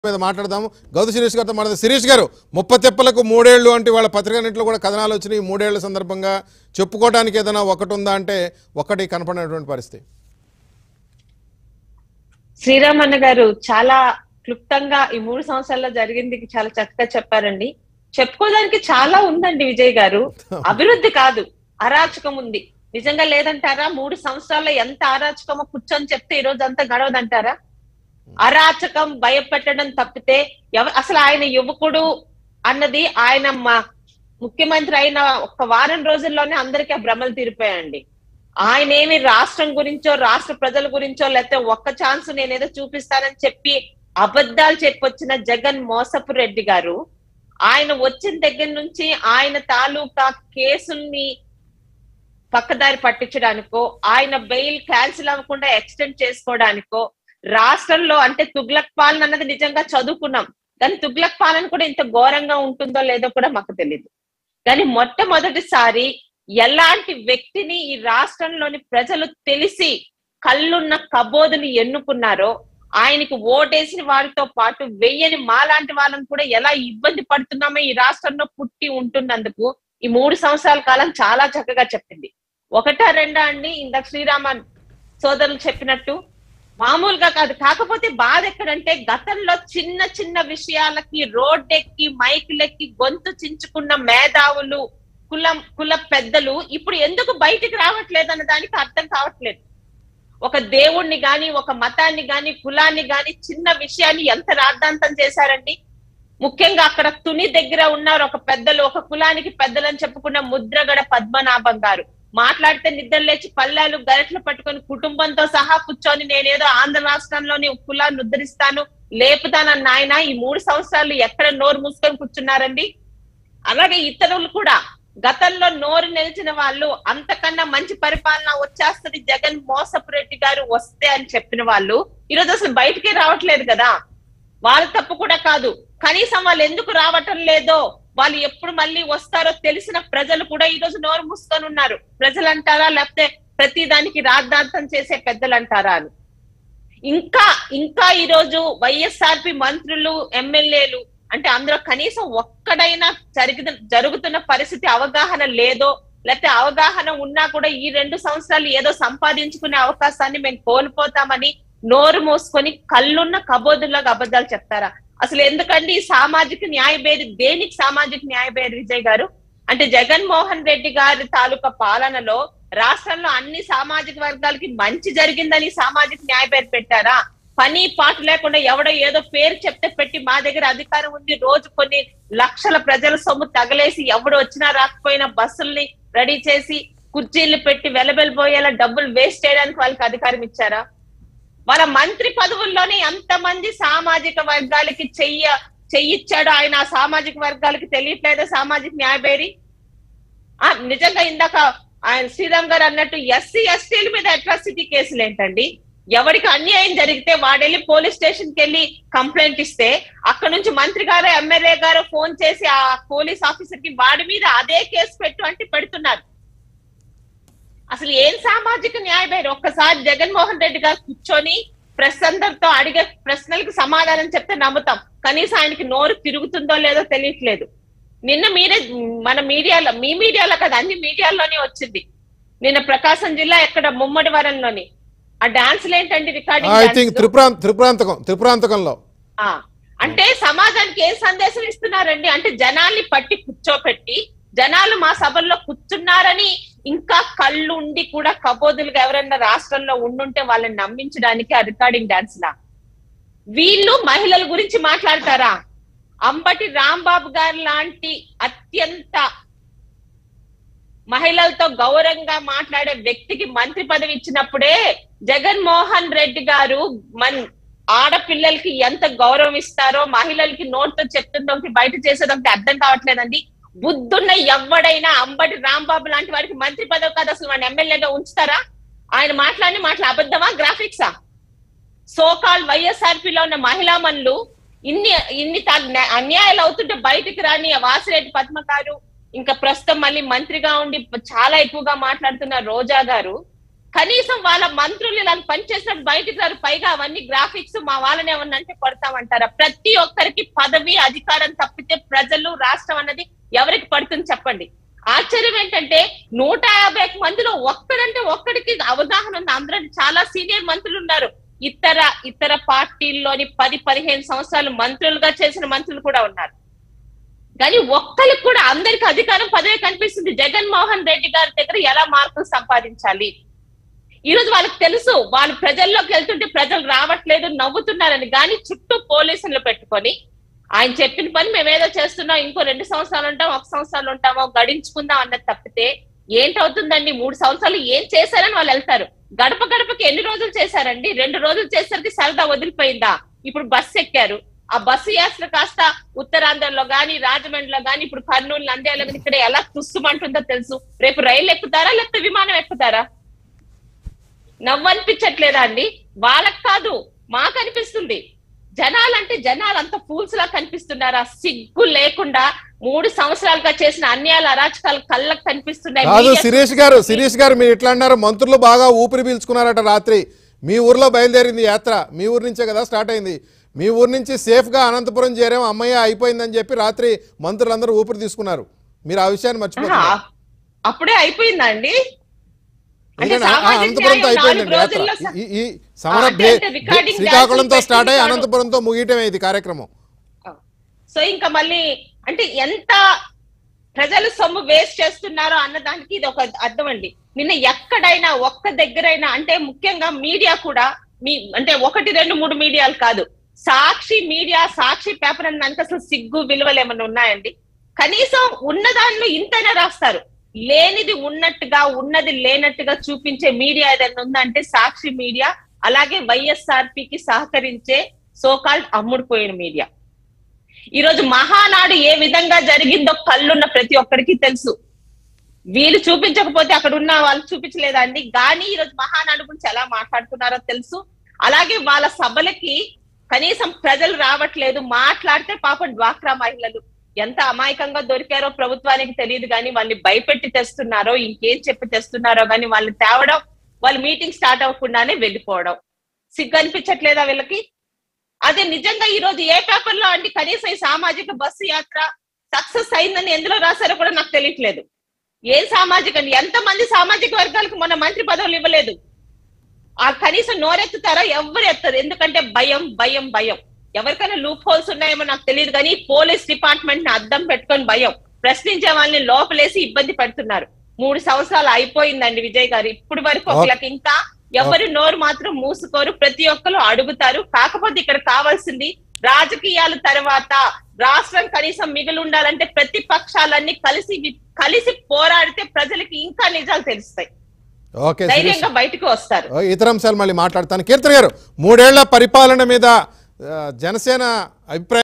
మీద మాట్లాడదాము గౌతు శిరీష్ గారితో మాట్లాడదాం శిరీష్ గారు ముప్ప తెప్పలకు మూడేళ్లు అంటే వాళ్ళ పత్రికన్నింటిలో కూడా కథనాలు వచ్చినాయి ఈ మూడేళ్ల సందర్భంగా చెప్పుకోవడానికి ఏదైనా ఒకటి ఉందా అంటే ఒకటి కనపడినటువంటి పరిస్థితి శ్రీరామన్న గారు చాలా క్లుప్తంగా ఈ మూడు సంవత్సరాల్లో జరిగింది చాలా చక్కగా చెప్పారండి చెప్పుకోవడానికి చాలా ఉందండి విజయ్ గారు అభివృద్ధి కాదు అరాచకం ఉంది నిజంగా లేదంటారా మూడు సంవత్సరాల్లో ఎంత అరాచకమో కూర్చొని చెప్తే ఈ రోజు అంతా గడవదంటారా అరాచకం భయపెట్టడం తప్పితే ఎవ అసలు ఆయన యువకుడు అన్నది ఆయన మా- ముఖ్యమంత్రి అయిన ఒక వారం రోజుల్లోనే అందరికీ ఆ భ్రమలు తీరిపోయాయండి ఆయన ఏమి రాష్ట్రం గురించో రాష్ట్ర ప్రజల గురించో లేకపోతే ఒక్క ఛాన్స్ నేనేదో చూపిస్తానని చెప్పి అబద్ధాలు చెప్పొచ్చిన జగన్ మోసపు రెడ్డి గారు ఆయన వచ్చిన దగ్గర నుంచి ఆయన తాలూకా కేసుల్ని పక్కదారి పట్టించడానికో ఆయన బెయిల్ క్యాన్సిల్ అవ్వకుండా ఎక్స్టెండ్ చేసుకోవడానికో రాష్ట్రంలో అంటే తుగ్లక్ పాలన అన్నది నిజంగా చదువుకున్నాం కానీ తుగ్లక్ పాలన కూడా ఇంత ఘోరంగా ఉంటుందో లేదో కూడా మాకు తెలియదు కానీ మొట్టమొదటిసారి ఎలాంటి వ్యక్తిని ఈ రాష్ట్రంలోని ప్రజలు తెలిసి కళ్ళున్న కబోదులు ఎన్నుకున్నారో ఆయనకి ఓటేసిన వారితో పాటు వెయ్యని మాలాంటి వాళ్ళని కూడా ఎలా ఇబ్బంది పడుతున్నామో ఈ రాష్ట్రంలో పుట్టి ఉంటున్నందుకు ఈ మూడు సంవత్సరాల కాలం చాలా చక్కగా చెప్పింది ఒకటా రెండా అండి ఇందాక శ్రీరామ సోదరులు చెప్పినట్టు మామూలుగా కాదు కాకపోతే బాధ ఎక్కడంటే గతంలో చిన్న చిన్న విషయాలకి రోడ్డెక్కి మైకులెక్కి గొంతు చించుకున్న మేధావులు కులం కుల పెద్దలు ఇప్పుడు ఎందుకు బయటికి రావట్లేదు అన్న దానికి అర్థం కావట్లేదు ఒక దేవుణ్ణి గాని ఒక మతాన్ని గాని కులాన్ని గాని చిన్న విషయాన్ని ఎంత రాద్ధాంతం చేశారండి ముఖ్యంగా అక్కడ తుని దగ్గర ఉన్నారు ఒక పెద్దలు ఒక కులానికి పెద్దలని చెప్పుకున్న ముద్రగడ పద్మనాభం గారు మాట్లాడితే నిద్ర లేచి పల్లాలు గరట్లు పట్టుకొని కుటుంబంతో సహా కూర్చొని నేనేదో ఆంధ్ర రాష్ట్రంలోని కులాన్ని ఉద్ధరిస్తాను లేపుతానన్న ఆయన ఈ మూడు సంవత్సరాలు ఎక్కడ నోరు మూసుకొని కూర్చున్నారండి అలాగే ఇతరులు కూడా గతంలో నోరు నిలిచిన వాళ్ళు అంతకన్నా మంచి పరిపాలన వచ్చేస్తది జగన్ మోసపు రెడ్డి గారు వస్తే అని చెప్పిన వాళ్ళు ఈరోజు అసలు బయటికే రావట్లేదు కదా వాళ్ళ తప్పు కూడా కాదు కనీసం వాళ్ళు ఎందుకు రావటం లేదో వాళ్ళు ఎప్పుడు మళ్ళీ వస్తారో తెలిసిన ప్రజలు కూడా ఈ రోజు నోరు మూసుకొని ఉన్నారు ప్రజలు అంటారా లేకపోతే ప్రతి దానికి రాద్ధాంతం చేసే పెద్దలు అంటారా అని ఇంకా ఇంకా ఈ రోజు వైఎస్ఆర్పి మంత్రులు ఎమ్మెల్యేలు అంటే అందులో కనీసం ఒక్కడైనా జరిగిన జరుగుతున్న పరిస్థితి అవగాహన లేదో లేకపోతే అవగాహన ఉన్నా కూడా ఈ రెండు సంవత్సరాలు ఏదో సంపాదించుకునే అవకాశాన్ని మేము కోల్పోతామని నోరు మూసుకొని కళ్ళున్న కబోదుల్లాగా అబద్ధాలు చెప్తారా అసలు ఎందుకండి ఈ సామాజిక న్యాయ బేరి దేనికి సామాజిక న్యాయ బేరి విజయ్ గారు అంటే జగన్మోహన్ రెడ్డి గారి తాలూకా పాలనలో రాష్ట్రంలో అన్ని సామాజిక వర్గాలకి మంచి జరిగిందని సామాజిక న్యాయ పేరు పెట్టారా పని పాటు లేకుండా ఎవడో ఏదో పేరు చెప్తే పెట్టి మా దగ్గర అధికారం ఉంది రోజు కొన్ని లక్షల ప్రజల సొమ్ము తగలేసి ఎవడు వచ్చినా రాకపోయినా బస్సుల్ని రెడీ చేసి కుర్చీలు పెట్టి వెలబెలిపోయేలా డబ్బులు వేస్ట్ చేయడానికి వాళ్ళకి అధికారం ఇచ్చారా వాళ్ళ మంత్రి పదవుల్లోనే ఎంతమంది సామాజిక వర్గాలకి చెయ్య చెయ్యిచ్చాడో ఆయన ఆ సామాజిక వర్గాలకి తెలియట్లేదా సామాజిక న్యాయబేరి ఆ నిజంగా ఇందాక ఆయన శ్రీరామ్ గారు అన్నట్టు ఎస్సీ ఎస్టీల మీద అట్రాసిటీ కేసులు ఏంటండి ఎవరికి అన్యాయం జరిగితే వాడెళ్ళి పోలీస్ స్టేషన్ కి వెళ్ళి కంప్లైంట్ ఇస్తే అక్కడ నుంచి మంత్రి గారు ఎమ్మెల్యే గారు ఫోన్ చేసి ఆ పోలీస్ ఆఫీసర్ కి వాడి మీద అదే కేసు పెట్టు అంటే పెడుతున్నారు అసలు ఏం సామాజిక న్యాయమైన ఒక్కసారి జగన్మోహన్ రెడ్డి గారు కూర్చొని ప్రెస్ అందరితో అడిగే ప్రశ్నలకు సమాధానం చెప్తే నమ్ముతాం కనీసం ఆయనకి నోరు తిరుగుతుందో లేదో తెలియట్లేదు నిన్న మీరే మన మీడియాలో మీ మీడియాలో కదా అన్ని మీడియాల్లోనే వచ్చింది నిన్న ప్రకాశం జిల్లా ఎక్కడ ముమ్మడి వరంలోని ఆ డాన్సులు ఏంటండి I think recording Tripura Tripurantakam త్రిపురాంతకంలో ఆ అంటే సమాజానికి ఏం సందేశం ఇస్తున్నారండి అంటే జనాల్ని పట్టి కూర్చోపెట్టి జనాలు మా సభల్లో కూర్చున్నారని ఇంకా కళ్ళు ఉండి కూడా కబోదులుగా ఎవరైనా రాష్ట్రంలో ఉండుంటే వాళ్ళని నమ్మించడానికి ఆ రికార్డింగ్ డాన్స్ లా వీళ్ళు మహిళల గురించి మాట్లాడతారా అంబటి రాంబాబు గారు లాంటి అత్యంత మహిళలతో గౌరవంగా మాట్లాడే వ్యక్తికి మంత్రి పదవి ఇచ్చినప్పుడే జగన్మోహన్ రెడ్డి గారు మన్ ఆడపిల్లలకి ఎంత గౌరవం ఇస్తారో మహిళలకి నోట్తో చెప్తుందో ఒకటి బయట చేసేది ఒకటి అర్థం కావట్లేదండి బుద్ధున్న ఎవడైనా అంబటి రాంబాబు లాంటి వారికి మంత్రి పదవి కాదు అసలు వాడిని ఎమ్మెల్యేగా ఉంచుతారా ఆయన మాట్లాడిన మాటలు అబద్ధమా గ్రాఫిక్సా సోకాల్ వైఎస్ఆర్పీలో ఉన్న మహిళా మనులు ఇన్ని ఇన్ని తా- అన్యాయాలు అవుతుంటే బయటికి రాని ఆ వాసిరెడ్డి పద్మ గారు ఇంకా ప్రస్తుతం మళ్ళీ మంత్రిగా ఉండి చాలా ఎక్కువగా మాట్లాడుతున్న రోజా గారు కనీసం వాళ్ళ మంత్రులు ఇలా పనిచేసినట్టు బయటికి రారు పైగా అవన్నీ గ్రాఫిక్స్ మా వాళ్ళని ఏమన్నా అంటే కొడతామంటారా ప్రతి ఒక్కరికి పదవి అధికారం తప్పితే ప్రజలు రాష్ట్రం అన్నది ఎవరికి పడుతుంది చెప్పండి ఆశ్చర్యం ఏంటంటే నూట యాభై ఒక్క మందిలో ఒక్కడంటే ఒక్కడికి అవగాహన ఉంది అందరూ చాలా సీనియర్ మంత్రులు ఉన్నారు ఇతర ఇతర పార్టీల్లోని పది పదిహేను సంవత్సరాలు మంత్రులుగా చేసిన మంత్రులు కూడా ఉన్నారు కానీ ఒక్కరికి కూడా అందరికి అధికారం పదవి కనిపిస్తుంది జగన్మోహన్ రెడ్డి గారి దగ్గర ఎలా మార్కులు సంపాదించాలి ఈ రోజు వాళ్ళకి తెలుసు వాళ్ళు ప్రజల్లోకి వెళ్తుంటే ప్రజలు రావట్లేదు నవ్వుతున్నారని కానీ చుట్టూ పోలీసులు పెట్టుకొని ఆయన చెప్పిన పని మేము ఏదో చేస్తున్నాం ఇంకో రెండు సంవత్సరాలు ఉంటాం ఒక సంవత్సరాలు ఉంటామో గడించుకుందాం అన్నది తప్పితే ఏంటవుతుందండి మూడు సంవత్సరాలు ఏం చేశారని వాళ్ళు వెళ్తారు గడప గడపకి ఎన్ని రోజులు చేశారండి రెండు రోజులు చేసరికి సరదా వదిలిపోయిందా ఇప్పుడు బస్సు ఎక్కారు ఆ బస్సు యాత్ర కాస్త ఉత్తరాంధ్రలో గాని రాజమండ్రిలో గాని ఇప్పుడు కర్నూలు నంద్యాల గాని ఇక్కడ ఎలా తుస్సుమంటుందో తెలుసు రేపు రైలు ఎక్కుతారా లేకపోతే విమానం ఎక్కుతారా నవ్వు అనిపించట్లేదా అండి వాళ్ళకి కాదు మాకు అనిపిస్తుంది జనాలంటే జనాలు అంత ఫూల్స్ లా కనిపిస్తున్నారా సిగ్గు లేకుండా మూడు సంవత్సరాలుగా చేసిన అన్యాయాల అరాచకాలు కళ్ళకు కనిపిస్తున్నాయి కాదు మీడియా శిరీష్ గారు శిరీష్ గారు మీరు ఇట్లా అన్నారు మంత్రులు బాగా ఊపిరి పీల్చుకున్నారట రాత్రి మీ ఊర్లో బయలుదేరింది యాత్ర మీ ఊరు నుంచే కదా స్టార్ట్ అయింది మీ ఊరు నుంచి సేఫ్గా అనంతపురం చేరాం అమ్మయ్య అయిపోయిందని చెప్పి రాత్రి మంత్రులందరూ ఊపిరి తీసుకున్నారు మీరు ఆ విషయాన్ని ఆహా, మర్చిపోతున్నారు అప్పుడే అయిపోయిందా అండి అంటే ఎందుకంటే ఆ- ఆ సామాజిక అనంతపురంతో న్యాయం అయిపోయిందండి నాలుగు యాత్ర రోజుల్లో స- ఈ- ఈ సమర అంటే భే- అంటే రికార్డింగ్ శ్రీకాకుళంతో డాన్సులు స్టార్ట్ అయ్యి పెట్టిన వాడు- అనంతపురంతో ముగియటమే ఇది కార్యక్రమం సో ఇంకా మళ్ళీ అంటే ఎంత ప్రజలు సొమ్ము వేస్ట్ చేస్తున్నారో అన్నదానికి ఇది ఒక అర్థం అండి నిన్న ఎక్కడైనా ఒక్క దగ్గరైనా అంటే ముఖ్యంగా మీడియా కూడా మీ అంటే ఒకటి రెండు మూడు మీడియాలు కాదు సాక్షి మీడియా సాక్షి పేపర్ అని దానికి అసలు సిగ్గు విలువలు ఏమైనా ఉన్నాయండి కనీసం ఉన్న దానిలో ఇంతైనా రాస్తారు లేనిది ఉన్నట్టుగా ఉన్నది లేనట్టుగా చూపించే మీడియా ఏదైనా ఉందంటే సాక్షి మీడియా అలాగే వైఎస్ఆర్పికి సహకరించే సోకాల్డ్ అమ్ముడుపోయిన మీడియా ఈ రోజు మహానాడు ఏ విధంగా జరిగిందో కళ్ళున్న ప్రతి ఒక్కరికి తెలుసు వీళ్ళు చూపించకపోతే అక్కడ ఉన్న వాళ్ళు చూపించలేదా అండి కానీ ఈ రోజు మహానాడు గురించి ఎలా మాట్లాడుతున్నారో తెలుసు అలాగే వాళ్ళ సభలకి కనీసం ప్రజలు రావట్లేదు మాట్లాడితే పాపం డ్వాక్రా మహిళలు ఎంత అమాయకంగా దొరికారో ప్రభుత్వానికి తెలియదు కానీ వాళ్ళని భయపెట్టి తెస్తున్నారో ఇంకేం చెప్పి తెస్తున్నారో కానీ వాళ్ళని తేవడం వాళ్ళ మీటింగ్ స్టార్ట్ అవ్వకుండానే వెళ్ళిపోవడం సిగ్గు అనిపించట్లేదా వీళ్ళకి అదే నిజంగా ఈ రోజు ఏ పేపర్ లో అండి కనీసం ఈ సామాజిక బస్సు యాత్ర సక్సెస్ అయిందని ఎందులో రాశారో కూడా నాకు తెలియట్లేదు ఏం సామాజిక ఎంత మంది సామాజిక వర్గాలకు మన మంత్రి పదవులు ఇవ్వలేదు ఆ కనీసం నోరెత్తుతారా ఎవరు ఎత్తరు ఎందుకంటే భయం భయం భయం ఎవరికైనా లూప్ హోల్స్ ఉన్నాయేమో నాకు తెలియదు కానీ పోలీస్ డిపార్ట్మెంట్ ని అద్దం పెట్టుకొని భయం ప్రశ్నించే వాళ్ళని లోపలేసి ఇబ్బంది పెడుతున్నారు మూడు సంవత్సరాలు అయిపోయిందండి విజయ్ గారు ఇప్పుడు వరకు ఒకళ్ళకి ఇంకా ఎవరు నోరు మాత్రం మూసుకోరు ప్రతి ఒక్కరు అడుగుతారు కాకపోతే ఇక్కడ కావాల్సింది రాజకీయాల తర్వాత రాష్ట్రం కనీసం మిగిలి ఉండాలంటే ప్రతిపక్షాలన్నీ కలిసి కలిసి పోరాడితే ప్రజలకి ఇంకా నిజాలు తెలుస్తాయి ఓకే శిరీష్ ధైర్యంగా బయటకు వస్తారు ఓ, ఇతర అంశాలు మళ్ళీ మాట్లాడతాను కీర్తన గారు మూడేళ్ల పరిపాలన మీద ఆ, జనసేన అభిప్రాయం